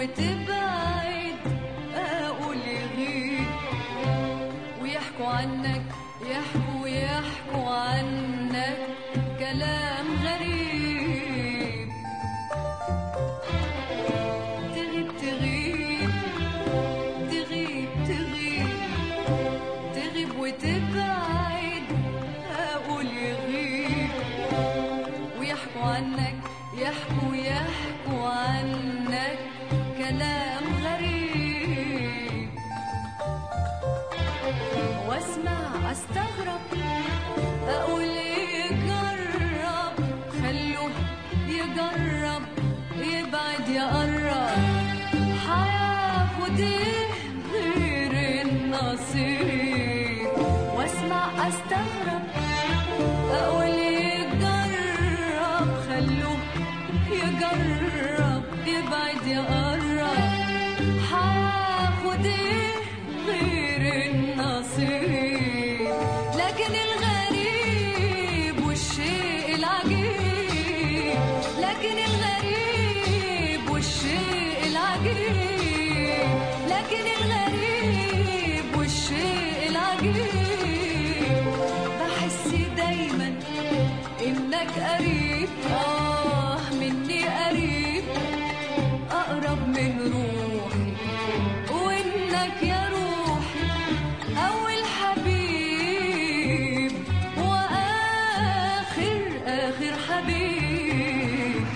وتبعد اقول يغيب ويحكوا عنك يحكوا يحكوا عنك كلام غريب تغيب تغيب تغيب تغيب تغيب وتبعد اقول يغيب ويحكوا عنك يحكوا يحكوا عنك كلام غريب واسمع استغرب اقول يجرب خلوه يجرب يبعد يقرب هياخد ايه غير النصيب واسمع استغرب اقول يجرب خلوه يجرب يبعد يقرب هاخد ايه غير النصيب لكن الغريب والشيء العجيب لكن الغريب والشيء العجيب لكن الغريب والشيء العجيب بحس دايما انك قريب اه مني قريب اقرب من روحي وانك يا روحي اول حبيب واخر اخر حبيب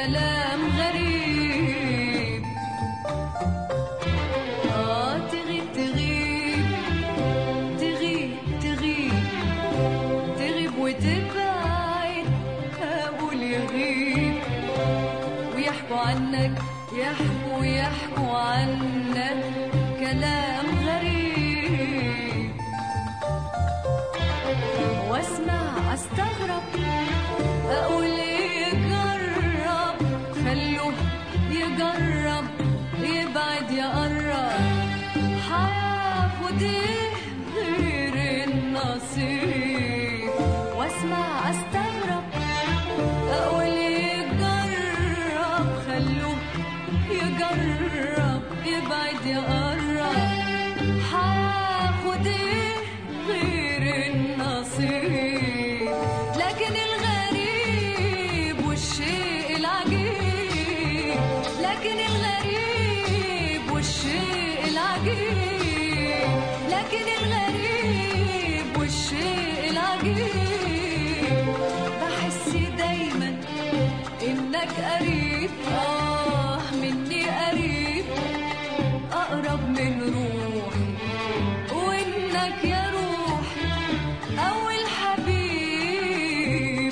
كلام غريب آه تغيب تغيب تغيب تغيب تغيب وتبعد أقول يغيب ويحكوا عنك يحكوا يحكوا عنك كلام غريب واسمع استغرب اقول يجرب خلوه يجرب يبعد يقرب هياخد ايه غير النصيب واسمع استغرب اقول يجرب خلوه يجرب يبعد يقرب هاخد ايه غير النصيب لكن الغريب والشيء العجيب لكن الغريب والشيء العجيب لكن الغريب والشيء العجيب بحس دايما انك قريب اه مني قريب اقرب من روحي وانك يا روحي اول حبيب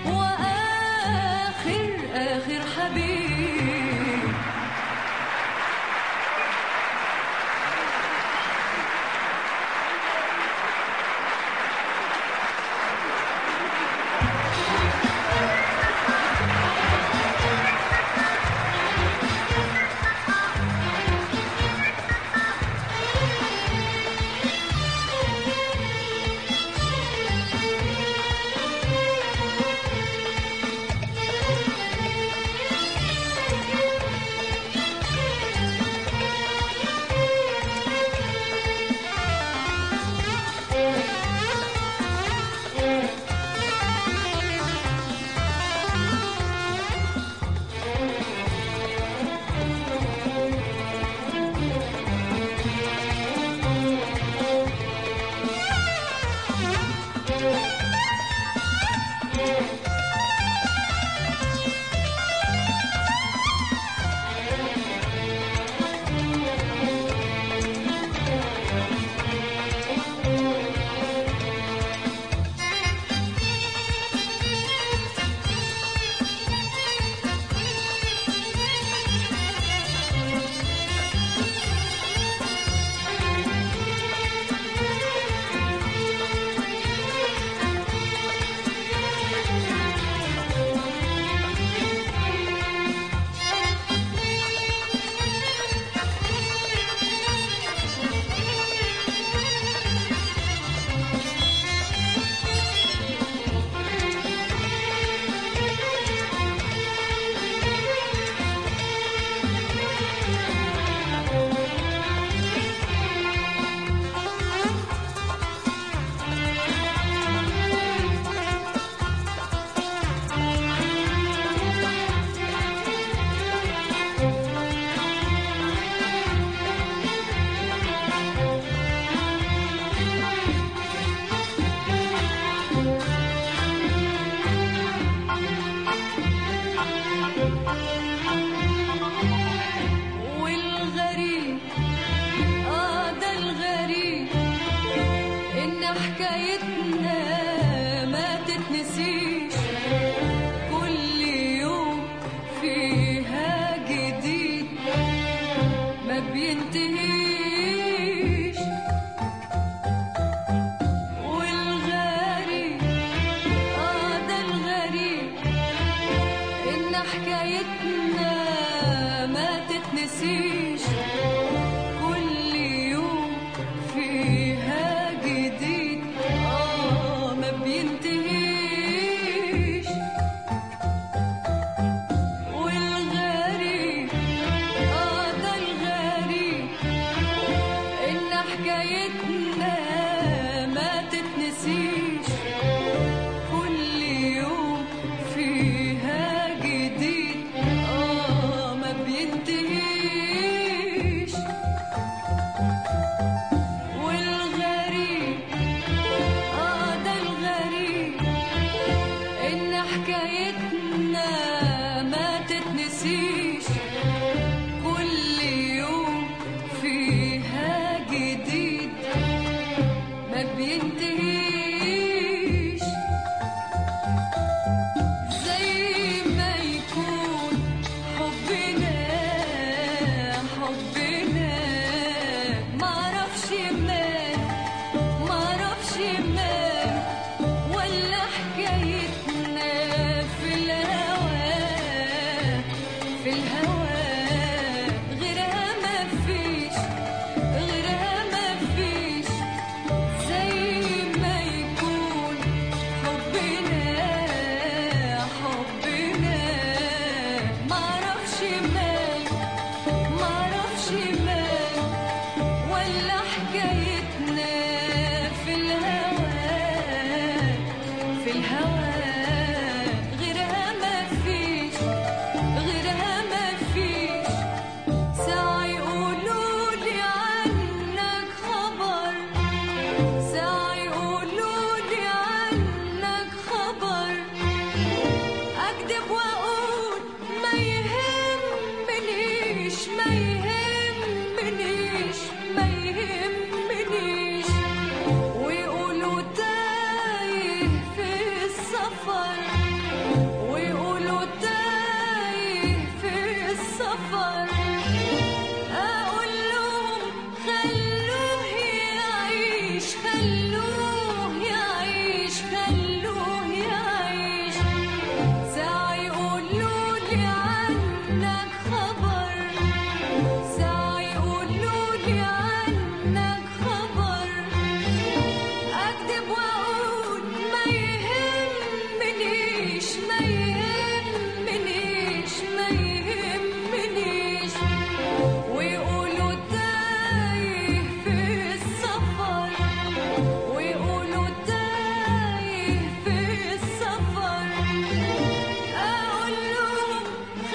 واخر اخر حبيب والغريب اه ده الغريب ان حكايتنا ما تتنسيش كل يوم فيها جديد ما بينتهيش والغريب اه ده الغريب ان حكايتنا ما تتنسيش كل يوم فيها جديد اه ما بينتهيش والغريب اه ده الغريب ان حكايتنا ما تتنسيش كل يوم فيها جديد اه ما بينتهيش تتنسيش كل يوم فيها جديد ما بينتهيش زي ما يكون حبنا حبنا معرفش مال معرفش مال ولا حكايتنا في الهوى في الهوى غيرها مفيش غيرها مفيش زي ما يكون حبنا حبنا معرفش مال معرفش مال ولا حكايتنا في الهوى في الهوى غيرها مفيش غيرها مفيش ساعة يقولولي عنك خبر ساعة يقولولي عنك خبر أكذب وأقول ما يهمنيش ما يهمنيش ما يهمنيش ويقولوا تايه في السفر ويقولوا تايه في السفر أقول لهم خلوه يعيش خلوه يعيش خلوه يعيش ساعة يقولولي عنك خبر ساعة يقولولي عنك خبر أكذب وأقول ما يهمنيش ما يهمنيش ما يهمنيش ويقولوا تايه في السفر ويقولوا تايه في السفر أقول لهم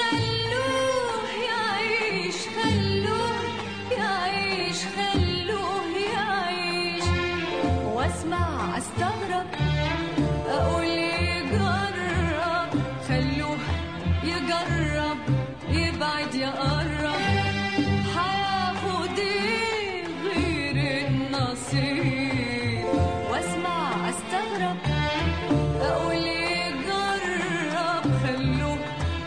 خلوه يعيش خلوه يعيش خلوه يعيش واسمع استغرب اقول يجرب خلوه يجرب يبعد يقرب هياخد ايه غير النصيب واسمع استغرب اقول يجرب خلوه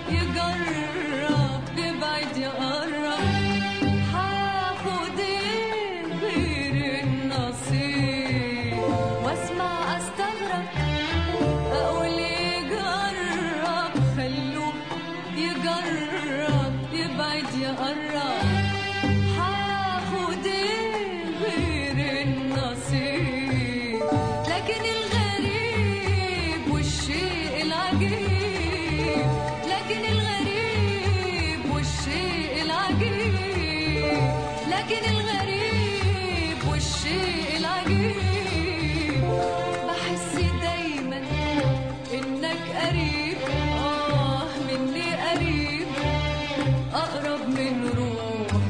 يجرب يبعد يقرب هاخد ايه غير النصيب واسمع استغرب اقول يجرب خلوه يجرب يبعد يقرب هاخد ايه غير النصيب لكن الغريب والشيء العجيب لكن الغريب والشيء العجيب لكن الغريب والشيء العجيب بحس دايما انك قريب اه مني قريب اقرب من روح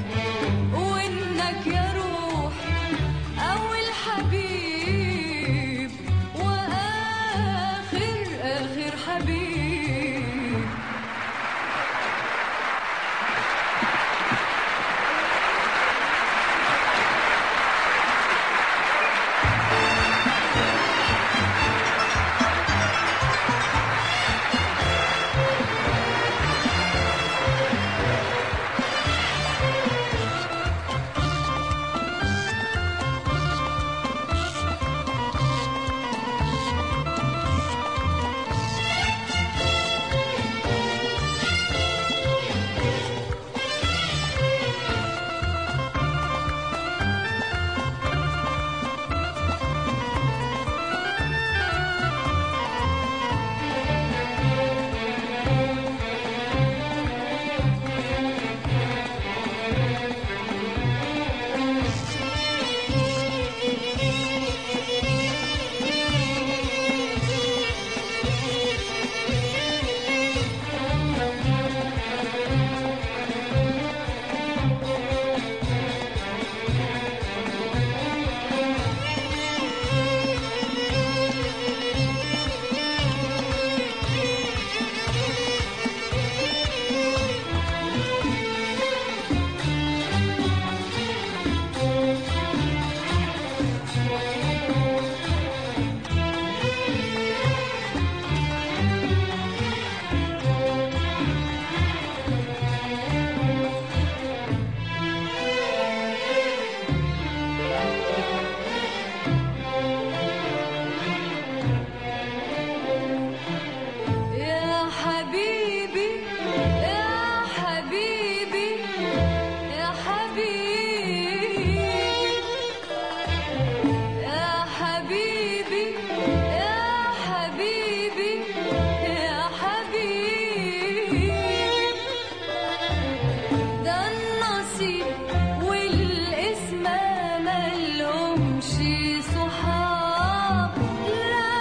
ده النصيب والاسم ملهمش صحاب لا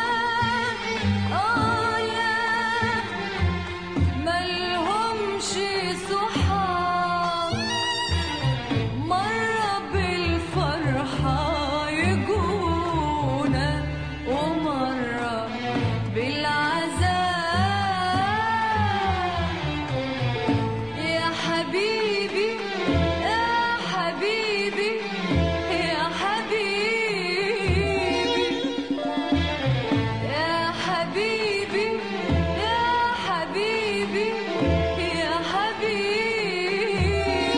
اه لا ملهمش صحاب مرة بالفرحة يجونا ومرة بالعذاب يا حبيبي يا حبيبي يا حبيبي يا حبيبي يا حبيبي يا حبيبي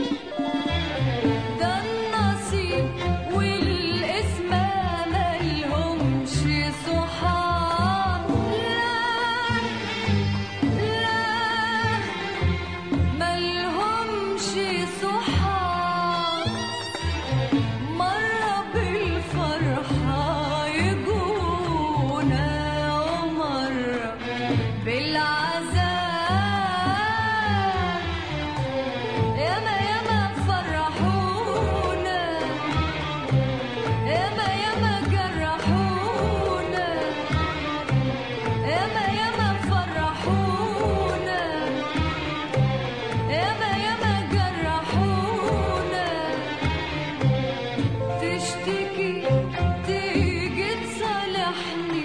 ده النصيب والاسم ملهمش صحاب لا لا ملهمش صحاب مرة بالفرحة يجونا ومرة بالعذاب ياما ياما فرحونا ياما ياما جرحونا ياما ياما فرحونا ياما ياما جرحونا تشتكي تيجي تصالحني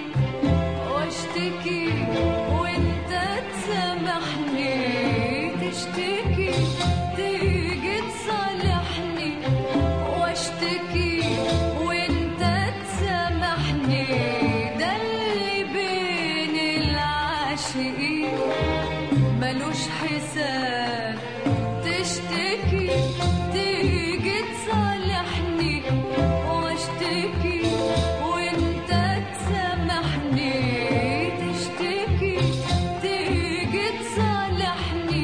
واشتكي وانت تسامحني تشتكي تيجي تصالحني واشتكي وانت تسامحني ده اللي بين العاشقين ملوش حساب تشتكي تيجي تصالحني واشتكي وانت تسامحني تشتكي تيجي تصالحني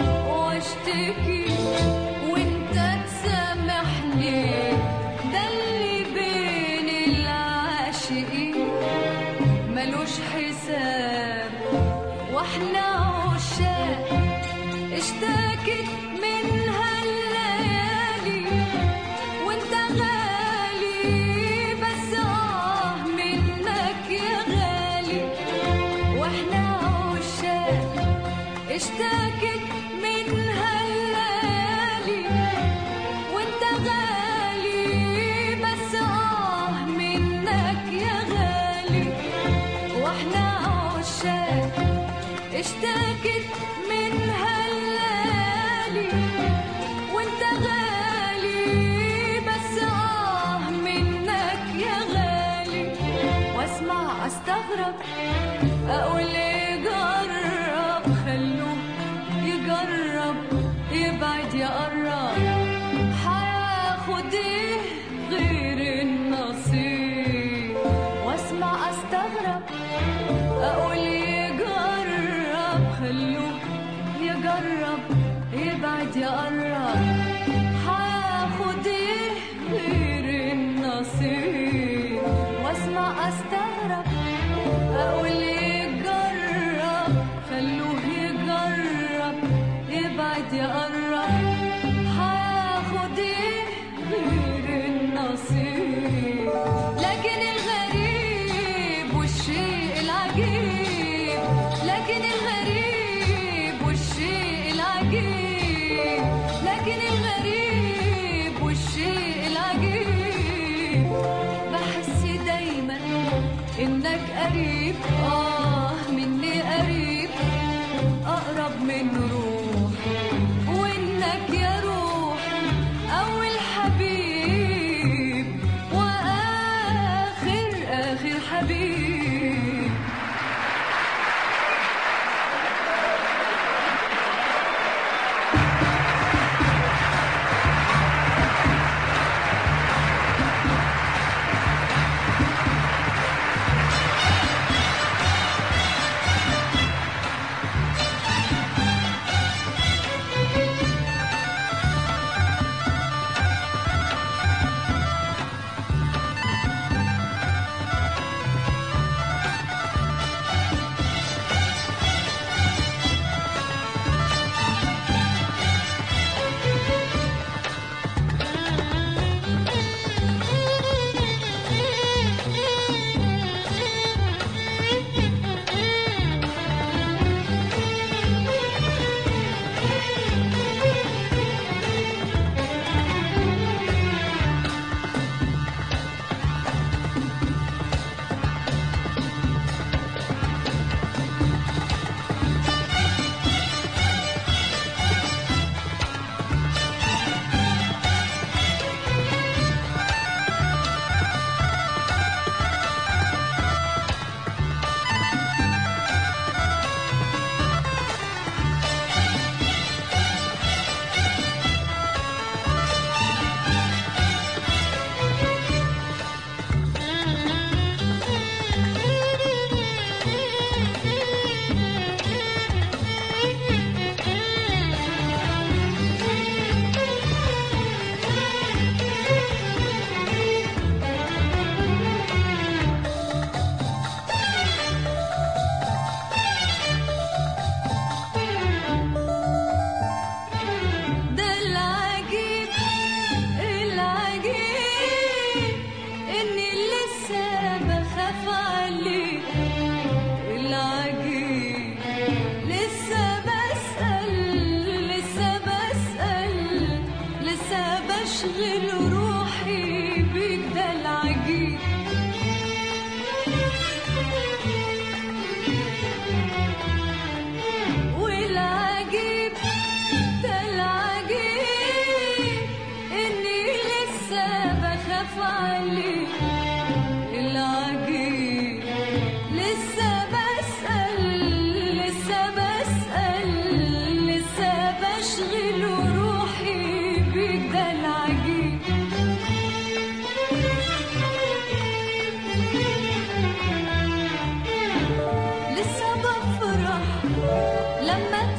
واشتكي وانت تسامحني ده اللي بين العاشقين ملوش حساب واحنا عشاق اشتكت منها الليالي وانت غالي بس اه منك يا غالي واحنا عشاق اشتكت منها الليالي وانت غالي بس اه منك يا غالي واحنا عشاق اشتكت منها الليالي وانت غالي بس اه منك يا غالي واسمع استغرب اقول يجرب خلوه يجرب يبعد يقرب هياخد ايه غير النصيب واسمع استغرب اقول يجرب خلوه يجرب يبعد يقرب هاخد ايه غير النصيب واسمع استغرب اقول يجرب خلوه يجرب يبعد يقرب هاخد ايه غير النصيب لكن الغريب والشيء العجيب لكن الغريب والشيء العجيب لكن الغريب والشيء العجيب بحس دايما انك قريب اه مني قريب اقرب من روح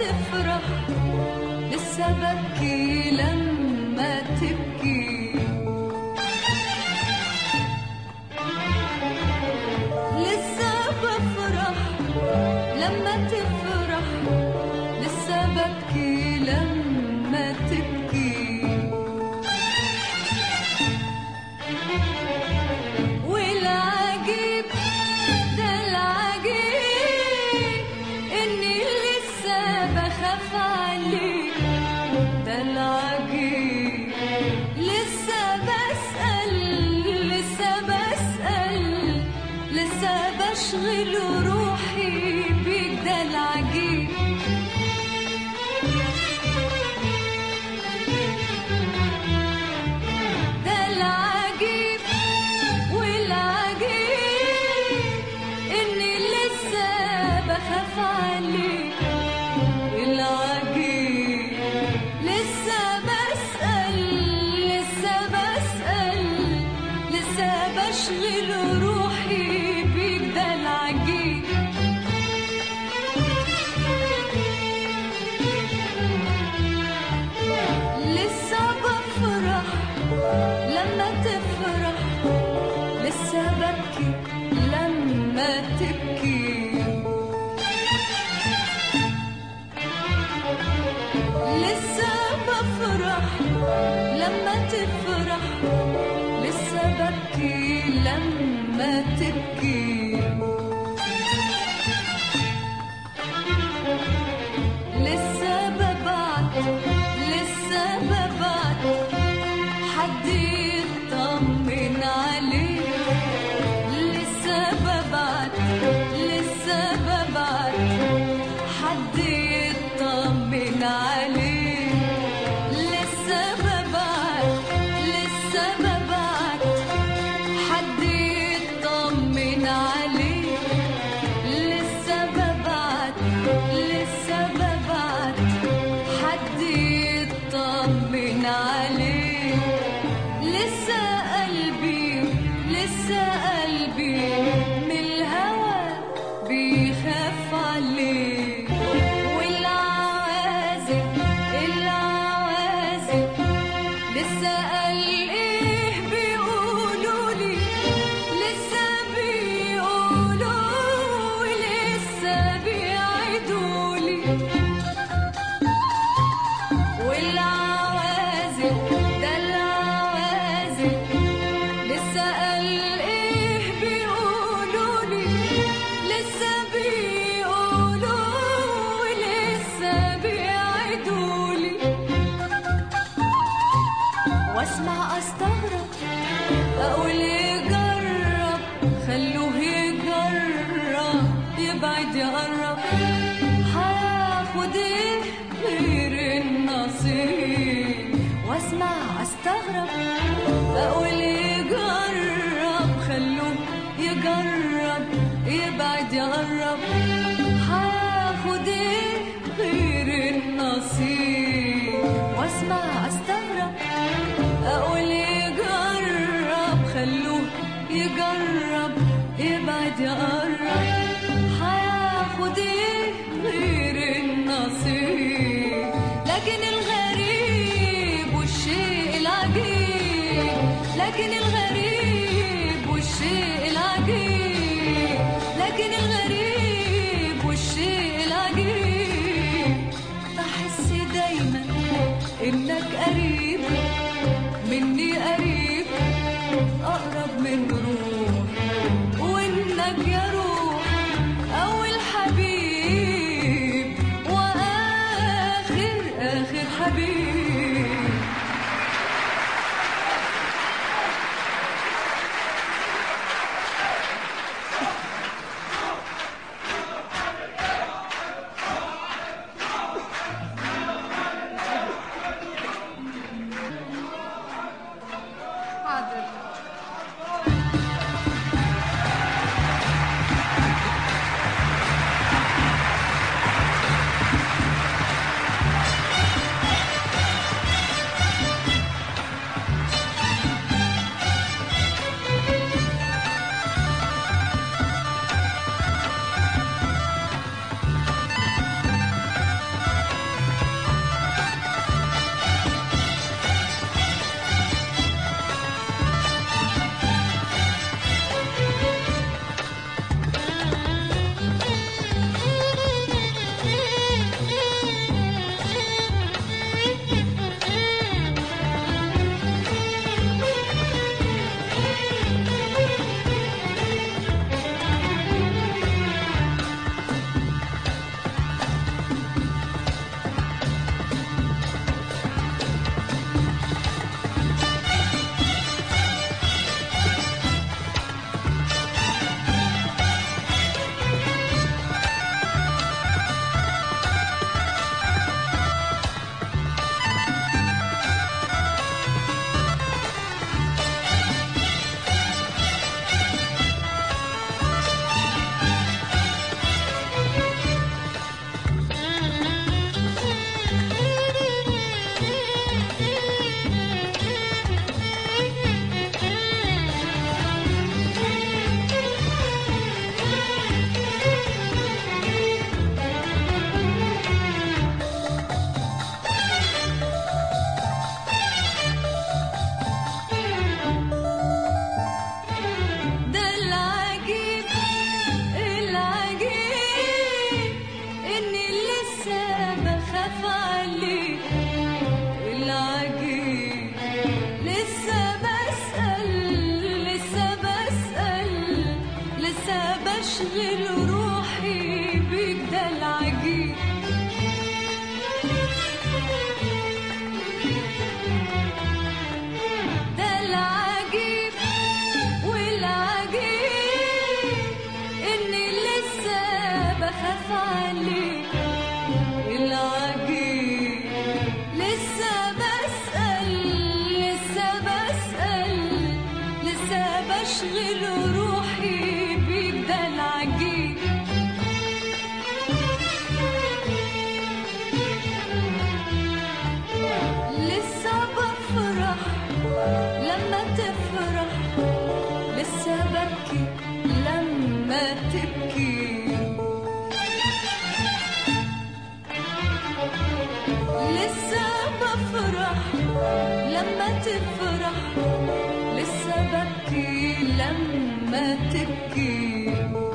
تفرح لسه ببكي لما تبكي لسه بفرح لما تفرح لسه ببكي لما تبكي والعجيب ده العجيب اني لسه بخاف عليك ده العجيب لسه بسأل لسه بسأل لسه بشغل روحي بيك ده العجيب ده العجيب والعجيب اني لسه بخاف عليك العجيب لسه بسأل لسه بسأل لسه بشغل روحي بيك ده العجيب لسه بفرح لما تفرح لسه ببكي لما تبكي لسه بفرح لما تفرح لسه ببكي لما تبكي لسه ببعت لسه ببعت حد يطمن عليك لسه ببعت لسه ببعت حد يطمن عليك لسه ببعت لسه ببعت حد يطمن عليك لسه ببعت لسه ببعت حد يطمن عليك لسه قلبي لسه قلبي من الهوى بيخاف عليك والعوازل العوازل لسه قال ايه بيقولوا لي لسه بيقولوا ولسه بيعيدوا لي والعوازل ده العوازل لسه قال ايه بيقولوا لي لسه بيقولوا ولسه بيعيدوا لي واسمع استغرب اقول يجرب خلوه يجرب يبعد يقرب هاخد ايه غير النصيب واسمع استغرب اقول يجرب خلوه يجرب يبعد يقرب هاخد ايه غير النصيب واسمع استغرب اقول يجرب خلوه يجرب يبعد يقرب هياخد ايه غير النصيب لكن الغريب والشيء العجيب لكن الغريب والشيء العجيب لكن الغريب والشيء العجيب بحس دايما انك قريب مني قريب اقرب من روح وانك يا روح اول حبيب واخر اخر حبيب حاضر لسه بفرح لما تفرح لسه ببكي لما تبكي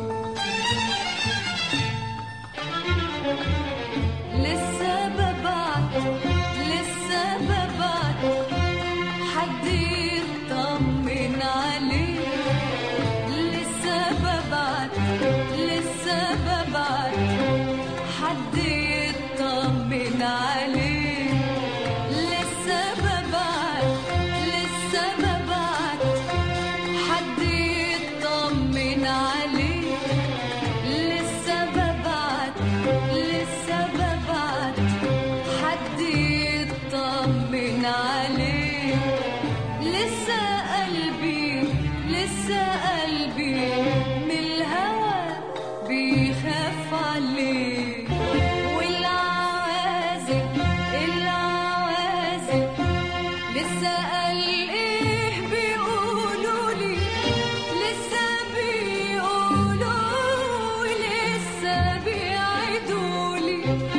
لسه ببعت لسه ببعت حد يطمن عليه لسه ببعت لسه ببعت حد يطمن عليه لسه ببعت لسه ببعت حد يطمن عليه لسه ببعت لسه ببعت حد يطمن عليه لسه قلبي لسه قلبي من الهوى بيخاف عليه والعوازل العوازل لسه قال ايه بيقولوا لي لسه بيقولوا لسه بيعيدوا لي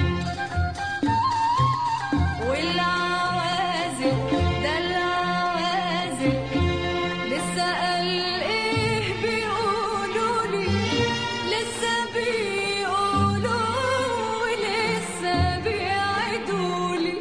والعوازل ده العوازل لسه قال ايه بيقولوا لي لسه بيقولوا لسه بيعيدوا لي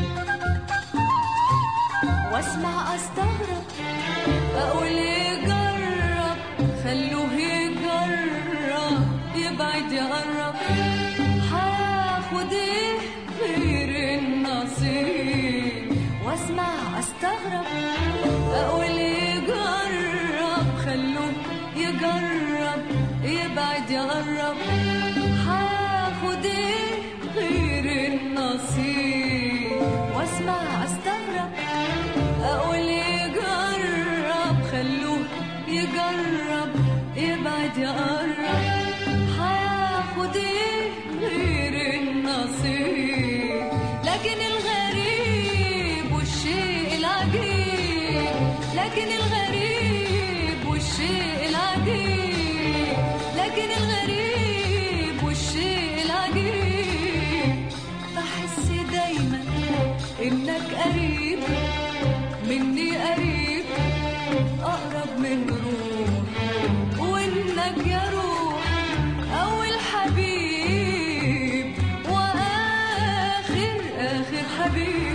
واسمع استغرب اقول يجرب خلوه يجرب يبعد يقرب هاخد ايه غير النصيب واسمع استغرب اقول يجرب خلوه يجرب يبعد يقرب هاخد ايه غير النصيب واسمع استغرب اقول يجرب خلوه يجرب يبعد يقرب هاخد ايه غير النصيب لكن الغريب والشيء العجيب لكن الغريب والشيء العجيب لكن الغريب والشيء العجيب بحس دايما انك قريب مني قريب اقرب من روح وانك يا روح اول حبيب واخر اخر حبيب